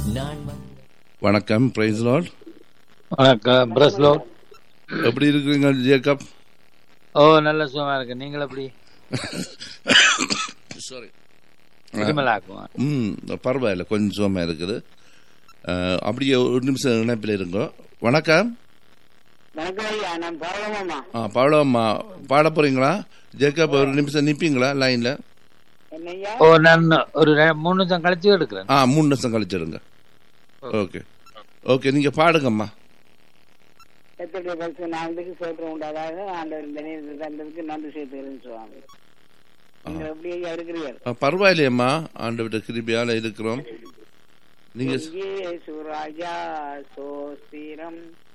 நான் வந்த வணக்கம் பிரைஸ் லார்ட் வணக்கம் பிரஸ்லோ எப்படி இருக்கிறீங்க ஜேக்கப் ஓ நல்ல சுகமா இருக்கு நீங்கள் எப்படி சாரி திருமலாக்குவோம் ம் பரவாயில்ல கொஞ்சம் சுகமாக இருக்குது அஹ், அப்படியே ஒரு நிமிஷம் இணைப்பில் இருங்கோ வணக்கம் வணக்கம் ஐயா நான் பரவமாமா ஆ பாடம்மா பாட போறீங்களா ஜேக்கப் ஒரு நிமிஷம் நிற்பீங்களா லைனில் என்னய்யா ஓ நான் ஒரு ரெ- மூணு நிமிஷம் கழிச்சு எடுக்கிறேன் ஆ மூணு நிமிஷம் கழிச்சிடுங்க ஓகே ஓகே நீங்கள் பாடுங்கம்மா எத்தனை பரிசு நாளுக்கு சோத்திரம் உண்டாதாக ஆண்டவர் இந்த நேரத்தை தந்ததுக்கு நன்றி சேர்த்துக்கிறேன்னு சொல்லுவாங்க நீங்கள் எப்படி ஐயா இருக்கிறீர்கள் ஆ, பரவாயில்லையம்மா ஆண்டு விட்ட கிருபியால் இருக்கிறோம் நீங்கள் இங்கே சுராஜா சோஸ்திரம்